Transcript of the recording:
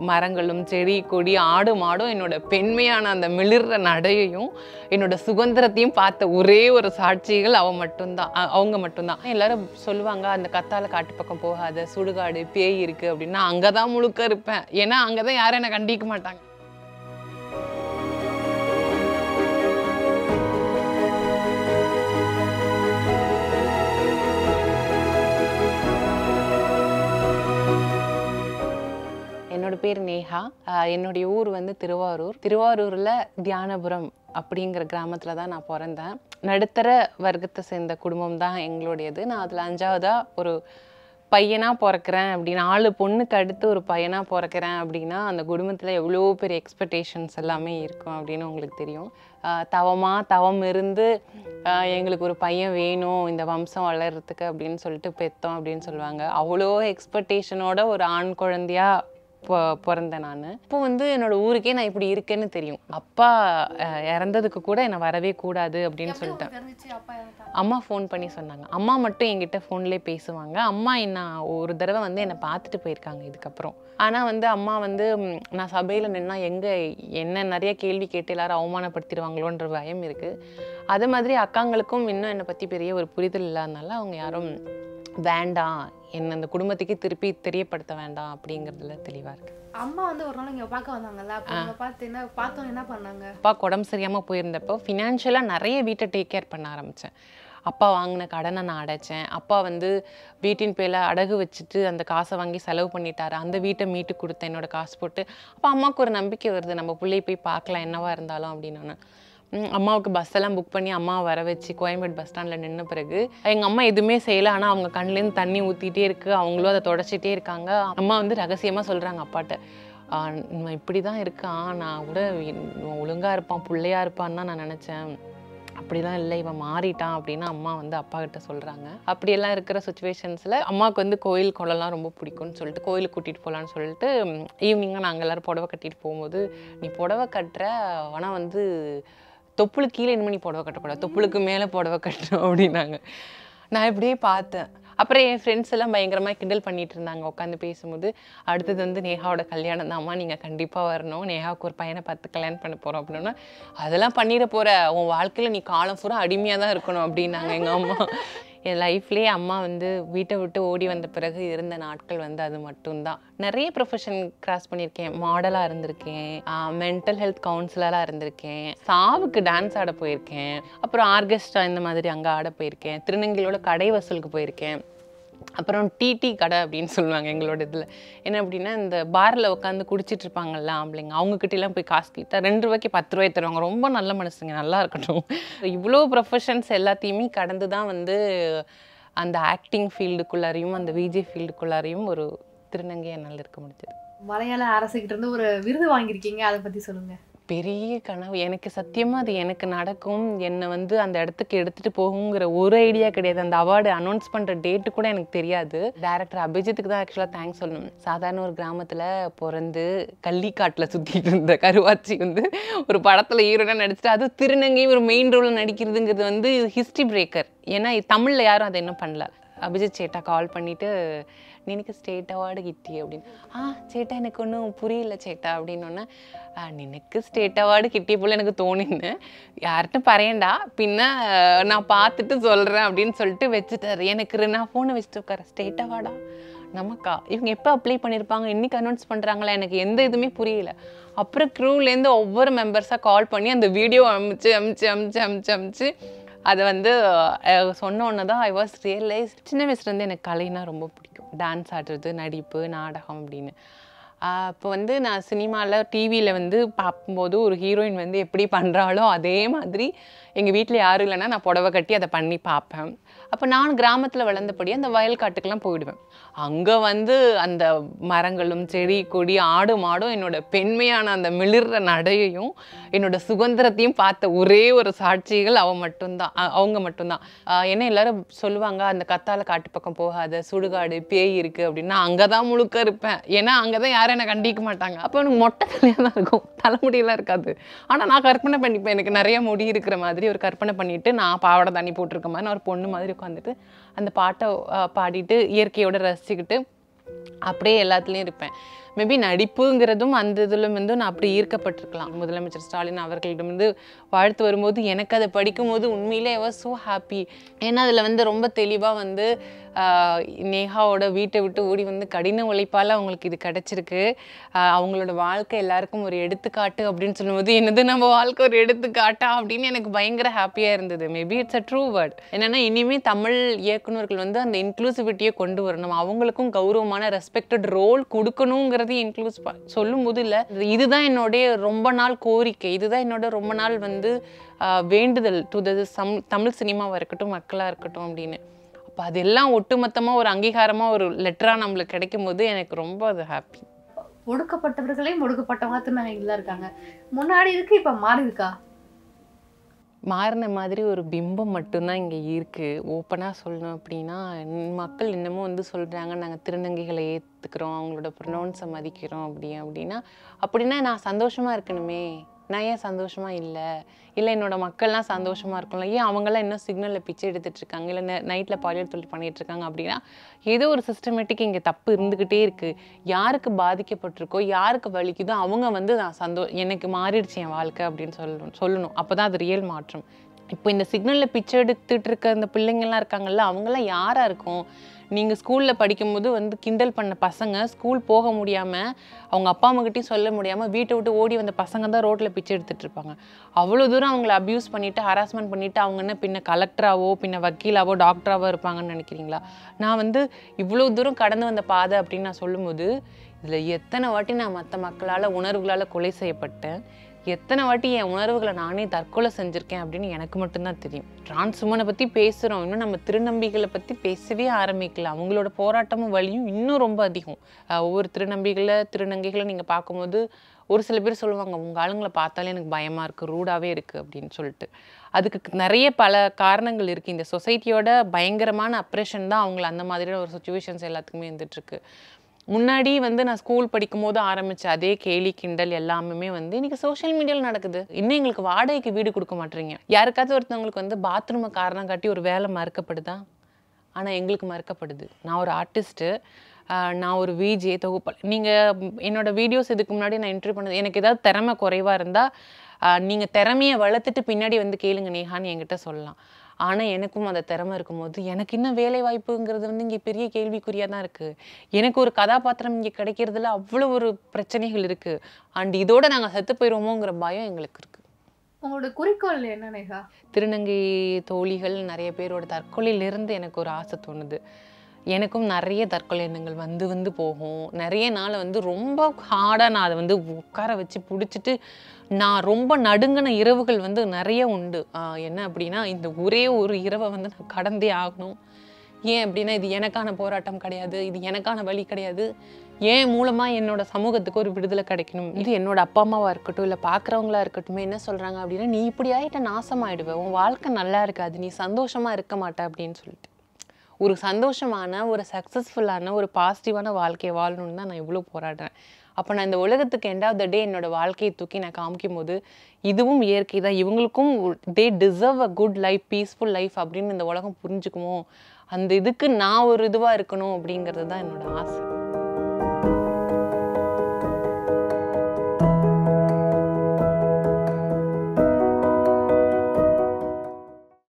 மரங்களும் செடி கொடி ஆடு மாடும் என்னோட பெண்மையான அந்த மிளிர்ற நடையையும் என்னோட சுதந்திரத்தையும் பார்த்த ஒரே ஒரு சாட்சிகள் அவ மட்டும்தான் அ- அவங்க மட்டும்தான் எல்லாரும் சொல்லுவாங்க அந்த கத்தால காட்டு பக்கம் போகாத சுடுகாடு பேய் இருக்கு அப்படின்னா அங்கே தான் முழுக்க இருப்பேன் ஏன்னா அங்கே தான் யாரும் என்னை கண்டிக்க மாட்டாங்க என்னோட பேர் நேஹா ஆஹ் என்னுடைய ஊர் வந்து திருவாரூர் திருவாரூரில் தியானபுரம் அப்படிங்கிற கிராமத்தில் தான் நான் பிறந்தேன் நடுத்தர வர்க்கத்தை சேர்ந்த குடும்பம் தான் எங்களுடையது நான் அதில் அஞ்சாவதாக ஒரு பையனாக பிறக்கிறேன் அப்படின்னு நாலு பொண்ணுக்கு அடுத்து ஒரு பையனாக பிறக்கிறேன் அப்படின்னா அந்த குடும்பத்தில் எவ்வளோ பெரிய எக்ஸ்பெக்டேஷன்ஸ் எல்லாமே இருக்கும் அப்படின்னு உங்களுக்கு தெரியும் ஆஹ் தவமா தவம் இருந்து ஆஹ் எங்களுக்கு ஒரு பையன் வேணும் இந்த வம்சம் வளர்கிறதுக்கு அப்படின்னு சொல்லிட்டு பெத்தோம் அப்படின்னு சொல்லுவாங்க அவ்வளோ எக்ஸ்பெக்டேஷனோட ஒரு ஆண் குழந்தையா பொ பிறந்தேன் நான் இப்போ வந்து என்னோட ஊருக்கே நான் இப்படி இருக்கேன்னு தெரியும் அப்பா அஹ், இறந்ததுக்கு கூட என்னை வரவே கூடாது அப்படின்னு சொல்லிட்டேன் தெரிஞ்சிச்சு அப்பா இறந்துட்டாங்க அம்மா ஃபோன் பண்ணி சொன்னாங்க அம்மா மட்டும் என்கிட்ட ஃபோன்லேயே பேசுவாங்க அம்மா என்ன ஒரு தடவை வந்து என்னை பார்த்துட்டு போயிருக்காங்க இதுக்கப்புறம் ஆனால் வந்து அம்மா வந்து ம், நான் சபையில் நின்னா எங்கே என்ன நிறைய கேள்வி கேட்டு எல்லாரும் அவமானப்படுத்திடுவாங்களோன்ற பயம் இருக்குது அது மாதிரி அக்காங்களுக்கும் இன்னும் என்னை பற்றி பெரிய ஒரு புரிதல் இல்லாதனால அவங்க யாரும் வேண்டாம் என்ன அந்த குடும்பத்துக்கு திருப்பி தெரியப்படுத்த வேண்டாம் அப்படிங்கிறதுல தெளிவாக இருக்கு அம்மா வந்து ஒரு நாள் இங்க பார்க்க வந்தாங்கல்ல அப்போ அவங்க பார்த்து என்ன பார்த்தோம் என்ன பண்ணாங்க அப்பாவுக்கு உடம்பு சரியாமல் போயிருந்தப்போ ஃபினான்ஷியலாக நிறைய வீட்டை டேக் கேர் பண்ண ஆரம்பித்தேன் அப்பா வாங்கின கடனை நான் அடைச்சேன் அப்பா வந்து வீட்டின் பேரில் அடகு வச்சுட்டு அந்த காசை வாங்கி செலவு பண்ணிட்டாரு அந்த வீட்டை மீட்டு கொடுத்தேன் என்னோட காசு போட்டு அப்போ அம்மாவுக்கு ஒரு நம்பிக்கை வருது நம்ம பிள்ளைய போய் பார்க்கலாம் என்னவா இருந்தாலும் அப்படின்னு ம், அம்மாவுக்கு பஸ் எல்லாம் புக் பண்ணி அம்மா வர வச்சு கோயம்பேடு பஸ் ஸ்டாண்டில் நின்ன பிறகு எங்கள் அம்மா எதுவுமே செய்யலை ஆனால் அவங்க கண்ணுலேருந்து தண்ணி ஊற்றிட்டே இருக்கு அவங்களும் அதை தொடச்சிட்டே இருக்காங்க அம்மா வந்து ரகசியமாக சொல்கிறாங்க அப்பாட்ட ஆஹ் இவன் இப்படி தான் இருக்கான் நான் கூட இவன் ஒழுங்கா இருப்பான் பிள்ளையா இருப்பான்னு தான் நான் நினச்சேன் அப்படிலாம் இல்லை இவன் மாறிட்டான் அப்படின்னு அம்மா வந்து அப்பா கிட்ட சொல்கிறாங்க அப்படியெல்லாம் இருக்கிற சுச்சுவேஷன்ஸில் அம்மாவுக்கு வந்து கோயில் குளம்லாம் ரொம்ப பிடிக்கும்னு சொல்லிட்டு கோயிலுக்கு கூட்டிகிட்டு போகலான்னு சொல்லிட்டு ஈவினிங்காக நாங்கள் எல்லோரும் புடவை கட்டிட்டு போகும்போது நீ புடவை கட்டுற ஆனால் வந்து தொப்புளுக்கு கீழே இனிமே நீ புடவை கட்டக்கூடாது தொப்புளுக்கு மேலே புடவை கட்டணும் அப்படின்னாங்க நான் இப்படியே பார்த்தேன் அப்புறம் என் ஃப்ரெண்ட்ஸ் எல்லாம் பயங்கரமாக கிண்டல் பண்ணிட்டு இருந்தாங்க உட்காந்து பேசும்போது அடுத்தது வந்து நேஹாவோட கல்யாணம் தான்மா நீங்கள் கண்டிப்பாக வரணும் நேஹாவுக்கு ஒரு பையனை பார்த்து கல்யாணம் பண்ண போகிறோம் அப்படின்னா அதெல்லாம் பண்ணிட போகிற உன் வாழ்க்கையில் நீ காலம் பூரா அடிமையாக தான் இருக்கணும் அப்படின்னாங்க எங்கள் அம்மா என் லைஃப்லேயே அம்மா வந்து வீட்டை விட்டு ஓடி வந்த பிறகு இருந்த நாட்கள் வந்து அது மட்டும்தான் நிறைய ப்ரொஃபஷன் கிராஸ் பண்ணியிருக்கேன் மாடலாக இருந்திருக்கேன் மென்டல் ஹெல்த் கவுன்சிலராக இருந்திருக்கேன் சாவுக்கு டான்ஸ் ஆட போயிருக்கேன் அப்புறம் ஆர்கெஸ்ட்ரா இந்த மாதிரி அங்கே ஆட போயிருக்கேன் திருநங்கையோட கடை வசூலுக்கு போயிருக்கேன் அப்புறம் டிடி கடை அப்படின்னு சொல்லுவாங்க எங்களோட இதில் என்ன அப்படின்னா இந்த பாரில் உட்காந்து குடிச்சிட்டு இருப்பாங்கல்ல ஆம்பளைங்க அவங்கக்கிட்டலாம் போய் காசு கேட்டா ரெண்டு ரூபாய்க்கு பத்து ரூபாய் தருவாங்க ரொம்ப நல்ல மனசுங்க நல்லா இருக்கட்டும் இவ்வளோ ப்ரொஃபஷன்ஸ் எல்லாத்தையுமே கடந்து தான் வந்து அந்த ஆக்டிங் ஃபீல்டுக்குள்ளாரையும் அந்த விஜே ஃபீல்டுக்குள்ளாரையும் ஒரு திருநங்கை என்னால் இருக்க முடிஞ்சது மலையாள அரசுகிட்ட இருந்து ஒரு விருது வாங்கியிருக்கீங்க அதை பத்தி சொல்லுங்க பெரிய கனவு எனக்கு சத்தியமாக அது எனக்கு நடக்கும் என்னை வந்து அந்த இடத்துக்கு எடுத்துகிட்டு போகுங்கிற ஒரு ஐடியா கிடையாது அந்த அவார்டு அனௌன்ஸ் பண்ணுற டேட்டு கூட எனக்கு தெரியாது டேரக்டர் அபிஜித்துக்கு தான் ஆக்சுவலாக தேங்க்ஸ் சொல்லணும் சாதாரண ஒரு கிராமத்தில் பிறந்து கள்ளிக்காட்டில் சுற்றிட்டு இருந்த கருவாச்சி வந்து ஒரு படத்தில் ஹீரோனாக நடிச்சிட்டு அது திருநங்கை ஒரு மெயின் ரோலில் நடிக்கிறதுங்கிறது வந்து ஹிஸ்ட்ரி பிரேக்கர் ஏன்னா தமிழில் யாரும் அதை இன்னும் பண்ணல அபிஜித் சேட்டா கால் பண்ணிவிட்டு நினைக்கு ஸ்டேட் அவார்டு கிட்டி அப்படின்னு ஆ சேட்டா எனக்கு ஒன்றும் புரியல சேட்டா அப்படின்னோடனே நினக்கு ஸ்டேட் அவார்டு கிட்டிய போல் எனக்கு தோணின்னு யார்கிட்டும் பறையண்டா பின்ன அஹ், நான் பார்த்துட்டு சொல்கிறேன் அப்படின்னு சொல்லிட்டு வச்சுட்டாரு எனக்கு ரெ- நான் ஃபோனை வச்சுட்டு உட்கார ஸ்டேட் அவார்டா நமக்கா இவங்க எப்போ அப்ளை பண்ணியிருப்பாங்க இன்னைக்கு அனௌன்ஸ் பண்ணுறாங்களா எனக்கு எந்த இதுவுமே புரியல அப்புறம் க்ரூலேருந்து ஒவ்வொரு மெம்பர்ஸாக கால் பண்ணி அந்த வீடியோ அமுச்சு அமுச்சு அமுச்சு அமுச்சு அமுச்சு அதை வந்து அஹ், சொன்ன உடனே தான் ஐ வாஸ் ரியலைஸ் சின்ன வயசுலேருந்து எனக்கு கலைனா ரொம்ப பிடிக்கும் டான்ஸ் ஆடுறது நடிப்பு நாடகம் அப்படின்னு அப்போ வந்து நான் சினிமாவில் டிவியில் வந்து பார்க்கும்போது ஒரு ஹீரோயின் வந்து எப்படி பண்ணுறாளோ அதே மாதிரி எங்கள் வீட்டில் யாரும் இல்லைன்னா நான் புடவை கட்டி அதை பண்ணி பார்ப்பேன் அப்போ நான் கிராமத்தில் வளர்ந்தபடி அந்த வயல் காட்டுக்கெல்லாம் போயிடுவேன் அங்கே வந்து அந்த மரங்களும் செடி கொடி ஆடு மாடும் என்னோட பெண்மையான அந்த மிளிர்ற நடையையும் என்னோட சுதந்திரத்தையும் பார்த்த ஒரே ஒரு சாட்சிகள் அவ மட்டும்தான் அ- அவங்க மட்டும்தான் ஆஹ் என்ன எல்லாரும் சொல்லுவாங்க அந்த கத்தால காட்டு பக்கம் போகாத சுடுகாடு பேய் இருக்கு அப்படின்னா அங்கே தான் முழுக்க இருப்பேன் ஏன்னா அங்கே தான் யாரும் என்னை கண்டிக்க மாட்டாங்க அப்போ எனக்கு மொட்டை தலையாக தான் இருக்கும் தலைமுடியெல்லாம் இருக்காது ஆனால் நான் கற்பனை பண்ணிப்பேன் எனக்கு நிறைய முடி இருக்கிற மாதிரி ஒரு கற்பனை பண்ணிட்டு நான் பாவாடை தண்ணி போட்டிருக்க மாதிரி நான் ஒரு பொண்ணு மாதிரி உட்காந்துட்டு அந்த பாட்டை ஆஹ் பாடிட்டு இயற்கையோட ரசிச்சுக்கிட்டு அப்படியே எல்லாத்துலேயும் இருப்பேன் மேபி நடிப்புங்கிறதும் அந்த இதில் வந்து நான் அப்படி ஈர்க்கப்பட்டிருக்கலாம் முதலமைச்சர் ஸ்டாலின் அவர்களிடம் வந்து வாழ்த்து வரும்போது எனக்கு அதை படிக்கும்போது உண்மையிலே ஐ ஸோ ஹாப்பி ஏன்னா அதில் வந்து ரொம்ப தெளிவாக வந்து ஆஹ், நேஹாவோட வீட்டை விட்டு ஓடி வந்து கடின உழைப்பால் அவங்களுக்கு இது கிடச்சிருக்கு அவங்களோட வாழ்க்கை எல்லாருக்கும் ஒரு எடுத்துக்காட்டு அப்படின்னு சொல்லும்போது என்னது நம்ம வாழ்க்கை ஒரு எடுத்துக்காட்டா அப்படின்னு எனக்கு பயங்கர ஹாப்பியாக இருந்தது maybe it's a true word என்னென்னா இனிமேல் தமிழ் இயக்குனர்கள் வந்து அந்த இன்க்ளூசிவிட்டியை கொண்டு வரணும் அவங்களுக்கும் கௌரவமான ரெஸ்பெக்டட் ரோல் கொடுக்கணுங்கிறது இன்க்ளூஸ் சொல்லும்போது இல்லை இதுதான் என்னுடைய ரொம்ப நாள் கோரிக்கை இதுதான் என்னோட ரொம்ப நாள் வந்து ஆஹ், வேண்டுதல் டு த சம் தமிழ் சினிமாவாக இருக்கட்டும் மக்களாக இருக்கட்டும் அப்படின்னு அப்போ அதெல்லாம் ஒட்டுமொத்தமாக ஒரு அங்கீகாரமாக ஒரு லெட்டராக நம்மளுக்கு கிடைக்கும் போது எனக்கு ரொம்ப அது ஹாப்பி ஒடுக்கப்பட்டவர்களே ஒடுக்கப்பட்டவங்க திருநங்கைகள் இருக்காங்க முன்னாடி இருக்கு இப்ப மாறி இருக்கா மாறின மாதிரி ஒரு பிம்பம் மட்டும்தான் இங்கே இருக்குது ஓப்பனாக சொல்லணும் அப்படின்னா இன் மக்கள் இன்னமும் வந்து சொல்கிறாங்க நாங்கள் திருநங்கைகளை ஏற்றுக்கிறோம் அவங்களோட ப்ரொனவுன்ஸை மதிக்கிறோம் அப்படி அப்படின்னா அப்படின்னா நான் சந்தோஷமாக இருக்கணுமே நான் ஏன் சந்தோஷமாக இல்லை இல்லை என்னோட மக்கள்லாம் சந்தோஷமாக இருக்கணும் ஏன் அவங்கெல்லாம் இன்னும் சிக்னலில் பிச்சை எடுத்துட்டு இருக்காங்க இல்லை நைட்டில் பாலியல் தொழில் பண்ணிட்டு இருக்காங்க அப்படின்னா ஏதோ ஒரு சிஸ்டமேட்டிக் இங்கே தப்பு இருந்துக்கிட்டே இருக்குது யாருக்கு பாதிக்கப்பட்டிருக்கோ யாருக்கு வலிக்குதோ அவங்க வந்து நான் சந்தோ எனக்கு மாறிடுச்சு என் வாழ்க்கை அப்படின்னு சொல்லணும் சொல்லணும் அப்போ தான் அது ரியல் மாற்றம் இப்போ இந்த சிக்னலில் பிச்சை எடுத்துட்டு இருக்க அந்த பிள்ளைங்கள்லாம் இருக்காங்கல்ல அவங்கெல்லாம் யாராக இருக்கும் நீங்கள் ஸ்கூலில் படிக்கும்போது வந்து கிண்டல் பண்ண பசங்க ஸ்கூல் போக முடியாமல் அவங்க அப்பா அம்மாக்கிட்டையும் சொல்ல முடியாமல் வீட்டை விட்டு ஓடி வந்த பசங்க தான் ரோட்டில் பிச்சை எடுத்துட்டு இருப்பாங்க அவ்வளோ தூரம் அவங்கள அப்யூஸ் பண்ணிவிட்டு ஹராஸ்மெண்ட் பண்ணிவிட்டு அவங்க என்ன பின்ன கலெக்டராவோ பின்ன வக்கீலாவோ டாக்டராவோ இருப்பாங்கன்னு நினைக்கிறீங்களா நான் வந்து இவ்வளோ தூரம் கடந்து வந்த பாதை அப்படின்னு நான் சொல்லும்போது இதில் எத்தனை வாட்டி நான் மற்ற மக்களால் உணர்வுகளால் கொலை செய்யப்பட்டேன் எத்தனை வாட்டி என் உணர்வுகளை நானே தற்கொலை செஞ்சுருக்கேன் அப்படின்னு எனக்கு மட்டும்தான் தெரியும் டிரான்ஸ் உமனை பற்றி பேசுகிறோம் இன்னும் நம்ம திருநம்பிகளை பற்றி பேசவே ஆரம்பிக்கல அவங்களோட போராட்டமும் வலியும் இன்னும் ரொம்ப அதிகம் ஆஹ் ஒவ்வொரு திருநம்பிகளை திருநங்கைகளை நீங்கள் பார்க்கும்போது ஒரு சில பேர் சொல்லுவாங்க உங்கள் ஆளுங்களை பார்த்தாலே எனக்கு பயமாக இருக்குது ரூடாகவே இருக்குது அப்படின்னு சொல்லிட்டு அதுக்கு நிறைய பல காரணங்கள் இருக்குது இந்த சொசைட்டியோட பயங்கரமான அப்ரெஷன் தான் அவங்கள அந்த மாதிரியான ஒரு சுச்சுவேஷன்ஸ் எல்லாத்துக்குமே இருந்துகிட்ருக்கு முன்னாடி வந்து நான் ஸ்கூல் படிக்கும் போது ஆரம்பிச்ச அதே கேலி கிண்டல் எல்லாமே வந்து இன்னைக்கு சோஷியல் மீடியாவில் நடக்குது இன்னும் எங்களுக்கு வாடகைக்கு வீடு கொடுக்க மாட்டீங்க யாருக்காச்சும் ஒருத்தவங்களுக்கு வந்து பாத்ரூமை காரணம் காட்டி ஒரு வேலை மறுக்கப்படுதா ஆனால் எங்களுக்கு மறுக்கப்படுது நான் ஒரு ஆர்டிஸ்ட்டு நான் ஒரு விஜே தொகுப்பாளர் நீங்கள் என்னோட வீடியோஸ் இதுக்கு முன்னாடி நான் இன்டர்வியூ பண்ணது எனக்கு ஏதாவது திறமை குறைவாக இருந்தால் நீங்கள் திறமையை வளர்த்துட்டு பின்னாடி வந்து கேளுங்க நேஹான்னு என்கிட்ட சொல்லலாம் ஆனால் எனக்கும் அந்த திறமை இருக்கும்போது எனக்கு இன்னும் வேலை வாய்ப்புங்கிறது வந்து இங்கே பெரிய கேள்விக்குறியாக தான் இருக்குது எனக்கு ஒரு கதாபாத்திரம் இங்கே கிடைக்கிறதுல அவ்வளோ ஒரு பிரச்சனைகள் இருக்குது அண்ட் இதோட நாங்கள் செத்து போயிடுவோமோங்கிற பயம் எங்களுக்கு இருக்குது உங்களோட குறிக்கோள் என்ன நேகா திருநங்கை தோழிகள் நிறைய பேரோட தற்கொலையிலிருந்து எனக்கு ஒரு ஆசை தோணுது எனக்கும் நிறைய தற்கொலை எண்ணங்கள் வந்து வந்து போகும் நிறைய நாள் வந்து ரொம்ப ஹார்டாக நான் அதை வந்து உட்கார வச்சு பிடிச்சிட்டு நான் ரொம்ப நடுங்கின இரவுகள் வந்து நிறைய உண்டு ஆஹ் என்ன அப்படின்னா இந்த ஒரே ஒரு இரவை வந்து நான் கடந்தே ஆகணும் ஏன் அப்படின்னா இது எனக்கான போராட்டம் கிடையாது இது எனக்கான வழி கிடையாது ஏன் மூலமாக என்னோட சமூகத்துக்கு ஒரு விடுதலை கிடைக்கணும் இது என்னோட அப்பா அம்மாவாக இருக்கட்டும் இல்லை பார்க்குறவங்களா இருக்கட்டும் என்ன சொல்கிறாங்க அப்படின்னா நீ இப்படி ஆகிட்ட நாசமாயிடுவ உன் வாழ்க்கை நல்லா இருக்காது நீ சந்தோஷமாக இருக்க மாட்ட அப்படின்னு சொல்லிட்டு ஒரு சந்தோஷமான ஒரு சக்ஸஸ்ஃபுல்லான ஒரு பாசிட்டிவான வாழ்க்கையை வாழணும்னு தான் நான் இவ்வளோ போராடுறேன் அப்போ நான் இந்த உலகத்துக்கு எண்ட் ஆஃப் த டே என்னோட வாழ்க்கையை தூக்கி நான் காமிக்கும் போது இதுவும் இயற்கை தான் இவங்களுக்கும் they deserve a good life peaceful life அப்படின்னு இந்த உலகம் புரிஞ்சுக்குமோ அந்த இதுக்கு நான் ஒரு இதுவாக இருக்கணும் அப்படிங்கிறது தான் என்னோட ஆசை